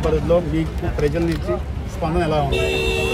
పరిధిలో మీకు ప్రజల నుంచి స్పందన ఎలా ఉంది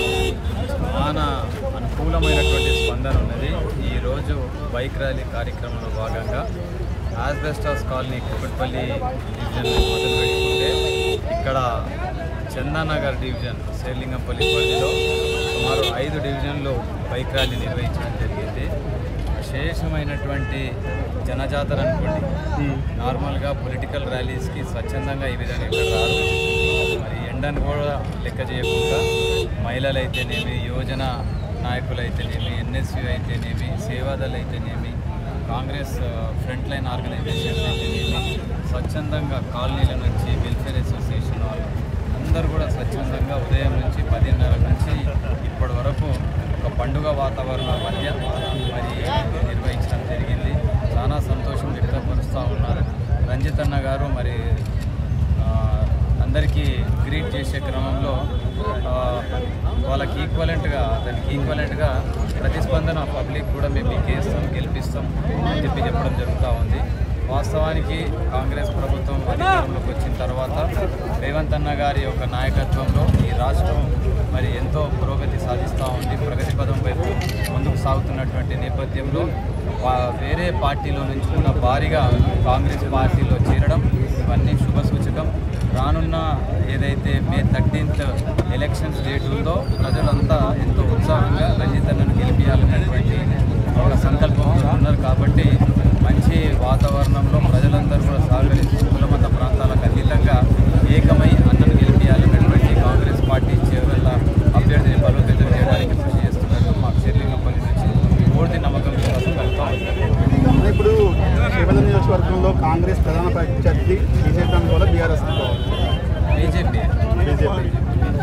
చాలా అనుకూలమైనటువంటి స్పందన ఉన్నది ఈరోజు బైక్ ర్యాలీ కార్యక్రమంలో భాగంగా ఆస్బెస్టాస్ కాలనీ కుక్కట్పల్లి డివిజన్ మొదలు పెట్టుకుంటే ఇక్కడ చందానగర్ డివిజన్ శేర్లింగంపల్లి పరిధిలో సుమారు ఐదు డివిజన్లు బైక్ ర్యాలీ నిర్వహించడం జరిగింది విశేషమైనటువంటి జనజాతర అనుకోండి నార్మల్గా పొలిటికల్ ర్యాలీస్కి స్వచ్ఛందంగా ఈ విధంగా ఇక్కడ రారు మరి ఎండను కూడా లెక్క చేయకుండా మహిళలు అయితేనేమి యువజన నాయకులు అయితేనేమి ఎన్ఎస్యు అయితేనేమి సేవాదళ్ అయితేనేమి కాంగ్రెస్ ఫ్రంట్ లైన్ ఆర్గనైజేషన్స్ అయితేనేమి స్వచ్ఛందంగా కాలనీల నుంచి వెల్ఫేర్ అసోసియేషన్ వాళ్ళు అందరూ కూడా స్వచ్ఛందంగా ఉదయం నుంచి పదిన్నర నుంచి ఇప్పటి వరకు ఒక పండుగ వాతావరణం మధ్య మరి నిర్వహించడం జరిగింది చాలా సంతోషం వ్యక్తపరుస్తూ ఉన్నారు రంజిత్ అన్న గారు మరి ఆ, అందరికీ గ్రీట్ చేసే క్రమంలో ఆ, వాళ్ళకి ఈక్వలెంట్గా దానికి ఈక్వలెంట్గా ప్రతిస్పందన పబ్లిక్ కూడా మేము మీకు వేస్తాం గెలిపిస్తాం అని చెప్పి చెప్పడం జరుగుతూ ఉంది వాస్తవానికి కాంగ్రెస్ ప్రభుత్వం అధికారంలోకి వచ్చిన తర్వాత రేవంత్ అన్న గారి యొక్క నాయకత్వంలో ఈ రాష్ట్రం మరి ఎంతో పురోగతి సాధిస్తూ ఉంది ప్రగతి పదం వైపు ముందుకు సాగుతున్నటువంటి నేపథ్యంలో వా- వేరే పార్టీలో నుంచి కూడా భారీగా కాంగ్రెస్ పార్టీలో చేరడం ఇవన్నీ శుభ సూచకం రానున్న ఏదైతే మే థర్టీన్త్ ఎలక్షన్స్ డేట్ ఉందో ప్రజలంతా ఎంతో ఉత్సాహంగా రంజిత్ అన్నను గెలిపించాలనేటువంటి ఒక సంకల్పంతో ఉన్నారు కాబట్టి మంచి వాతావరణంలో ప్రజలందరూ కూడా సహకరించి కులమత ప్రాంతాలకు అతీతంగా ఏకమై అన్నను గెలిపించాలనేటువంటి కాంగ్రెస్ పార్టీ చేవల్ల అభ్యర్థిని బలోపేతం చేయడానికి కృషి చేస్తున్నట్టు మాకు చెర్లింగపల్లి నుంచి పూర్తి నమ్మకం విశ్వాసం కలుగుతా ఉంది ఇప్పుడు శివల నియోజకవర్గంలో కాంగ్రెస్ ప్రధాన ప్రత్యర్థి బీజేపీ అనుకోవాలా బీఆర్ఎస్ అనుకోవాలి బీజేపీ బీజేపీ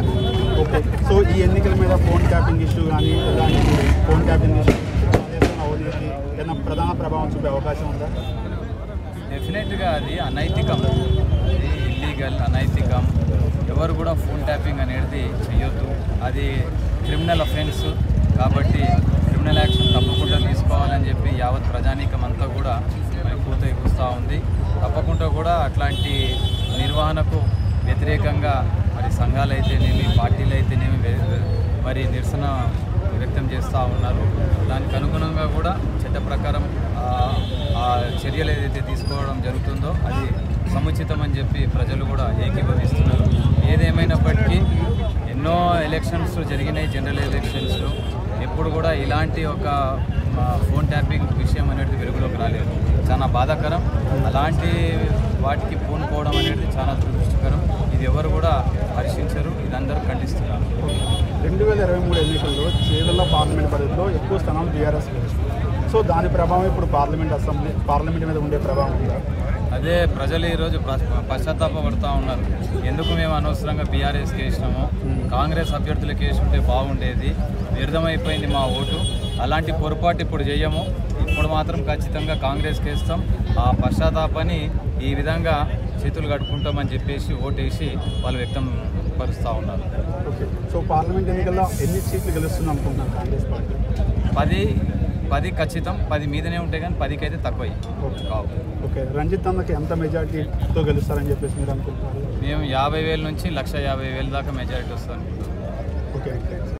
ఓకే సో ఈ ఎన్నికల మీద ఫోన్ ట్యాపింగ్ ఇష్యూ కానీ ఇలాంటి ఫోన్ ట్యాపింగ్ ఇష్యూ దేశంలో అవినీతి ఏదైనా ప్రధాన ప్రభావం చూపే అవకాశం ఉందా డెఫినెట్గా అది అనైతికం అది ఇల్లీగల్ అనైతికం ఎవరు కూడా ఫోన్ ట్యాపింగ్ అనేది చేయొద్దు అది క్రిమినల్ అఫెన్స్ కాబట్టి క్రిమినల్ యాక్షన్ తప్పకుండా తీసుకోవాలని చెప్పి యావత్ ప్రజానీకం అంతా కూడా మరి పూత ఎగుస్తూ ఉంది తప్పకుండా కూడా అట్లాంటి నిర్వహణకు వ్యతిరేకంగా మరి సంఘాలు అయితేనేమి పార్టీలు అయితేనేమి వే- వే- మరి నిరసన వ్యక్తం చేస్తూ ఉన్నారు దానికి అనుగుణంగా కూడా చట్ట ప్రకారం ఆ- ఆ చర్యలు ఏదైతే తీసుకోవడం జరుగుతుందో అది సముచితం అని చెప్పి ప్రజలు కూడా ఏకీభవిస్తున్నారు ఏదేమైనప్పటికీ ఎన్నో ఎలక్షన్స్ జరిగినాయి జనరల్ ఎలక్షన్స్లో ఎప్పుడు కూడా ఇలాంటి ఒక ఆ, ఫోన్ ట్యాపింగ్ విషయం అనేది వెలుగులోకి రాలేదు చాలా బాధాకరం అలాంటి వాటికి ఫోన్ పోవడం అనేది చాలా దురదృష్టకరం ఇది ఎవరు కూడా హర్షించరు ఇదందరూ ఖండిస్తున్నారు రెండు వేల ఇరవై మూడు ఎన్నికల్లో చేవెళ్ళ పార్లమెంట్ పరిధిలో ఎక్కువ స్థానాలు బీఆర్ఎస్ గెలుస్తుంది సో దాని ప్రభావం ఇప్పుడు పార్లమెంట్ అసెంబ్లీ పార్లమెంట్ మీద ఉండే ప్రభావం ఉందా అదే ప్రజలు ఈరోజు పశ్చ- పశ్చాత్తాపపడుతూ ఉన్నారు ఎందుకు మేము అనవసరంగా బీఆర్ఎస్కి వేసినాము కాంగ్రెస్ అభ్యర్థులకి వేసి ఉంటే బాగుండేది వ్యర్థమైపోయింది మా ఓటు అలాంటి పొరపాటు ఇప్పుడు చేయము ఇప్పుడు మాత్రం ఖచ్చితంగా కాంగ్రెస్కి వేస్తాం ఆ పశ్చాత్తాపాన్ని ఈ విధంగా చేతులు కట్టుకుంటామని చెప్పేసి ఓటేసి వాళ్ళు వ్యక్తం పరుస్తూ ఉన్నారు ఓకే సో పార్లమెంట్ ఎన్నికల్లో ఎన్ని సీట్లు గెలుస్తుంది అనుకుంటున్నాను కాంగ్రెస్ పార్టీ పది పది ఖచ్చితం పది మీదనే ఉంటాయి కానీ పదికి అయితే తక్కువ కావు ఓకే రంజిత్ అన్నకి ఎంత మెజార్టీతో గెలుస్తారని చెప్పేసి మీరు అనుకుంటున్నారు మేము యాభై వేల నుంచి లక్ష యాభై వేల దాకా మెజారిటీ వస్తుంది ఓకే